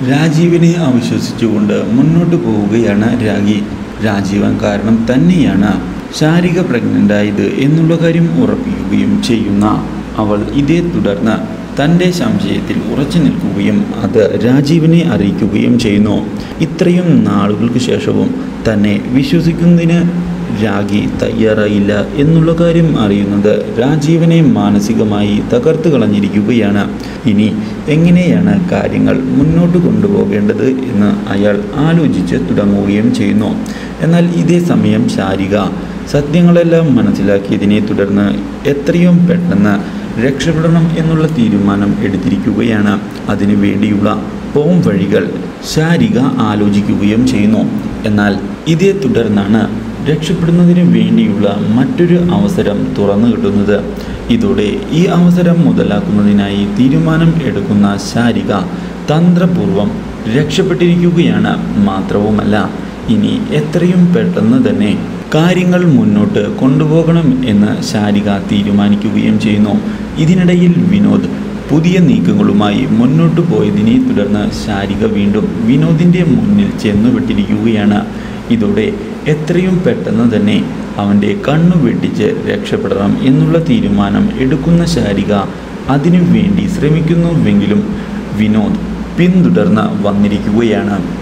രാജീവിനെ അവിശ്വസിച്ചുകൊണ്ട് മുന്നോട്ട് പോവുകയാണ് രാഗി രാജീവൻ കാരണം തന്നെയാണ് ശാരിക പ്രഗ്നൻ്റ് ആയത് എന്നുള്ള കാര്യം ഉറപ്പിക്കുകയും ചെയ്യുന്ന അവൾ ഇതേ തുടർന്ന് തൻ്റെ സംശയത്തിൽ ഉറച്ചു നിൽക്കുകയും അത് രാജീവിനെ അറിയിക്കുകയും ചെയ്യുന്നു ഇത്രയും നാളുകൾക്ക് ശേഷവും തന്നെ വിശ്വസിക്കുന്നതിന് രാഗി തയ്യാറായില്ല എന്നുള്ള കാര്യം അറിയുന്നത് രാജീവനെ മാനസികമായി തകർത്ത് കളഞ്ഞിരിക്കുകയാണ് ഇനി എങ്ങനെയാണ് കാര്യങ്ങൾ മുന്നോട്ട് കൊണ്ടുപോകേണ്ടത് എന്ന് അയാൾ ആലോചിച്ച് തുടങ്ങുകയും ചെയ്യുന്നു എന്നാൽ ഇതേ സമയം ശാരിക സത്യങ്ങളെല്ലാം മനസ്സിലാക്കിയതിനെ തുടർന്ന് എത്രയും പെട്ടെന്ന് രക്ഷപ്പെടണം എന്നുള്ള തീരുമാനം എടുത്തിരിക്കുകയാണ് അതിനു വേണ്ടിയുള്ള പോം വഴികൾ ശാരിക ആലോചിക്കുകയും ചെയ്യുന്നു എന്നാൽ ഇതേ തുടർന്നാണ് രക്ഷപ്പെടുന്നതിന് വേണ്ടിയുള്ള മറ്റൊരു അവസരം തുറന്നു കിട്ടുന്നത് ഇതോടെ ഈ അവസരം മുതലാക്കുന്നതിനായി തീരുമാനം എടുക്കുന്ന ശാരിക തന്ത്രപൂർവം രക്ഷപ്പെട്ടിരിക്കുകയാണ് മാത്രവുമല്ല ഇനി എത്രയും പെട്ടെന്ന് തന്നെ കാര്യങ്ങൾ മുന്നോട്ട് കൊണ്ടുപോകണം എന്ന് ശാരിക തീരുമാനിക്കുകയും ചെയ്യുന്നു ഇതിനിടയിൽ വിനോദ് പുതിയ നീക്കങ്ങളുമായി മുന്നോട്ട് പോയതിനെ തുടർന്ന് ശാരിക വീണ്ടും വിനോദിൻ്റെ മുന്നിൽ ചെന്നുവിട്ടിരിക്കുകയാണ് ഇതോടെ എത്രയും പെട്ടെന്ന് തന്നെ അവൻ്റെ കണ്ണു വെട്ടിച്ച് രക്ഷപ്പെടണം എന്നുള്ള തീരുമാനം എടുക്കുന്ന ശാരിക അതിനു വേണ്ടി ശ്രമിക്കുന്നുവെങ്കിലും വിനോദ് പിന്തുടർന്ന് വന്നിരിക്കുകയാണ്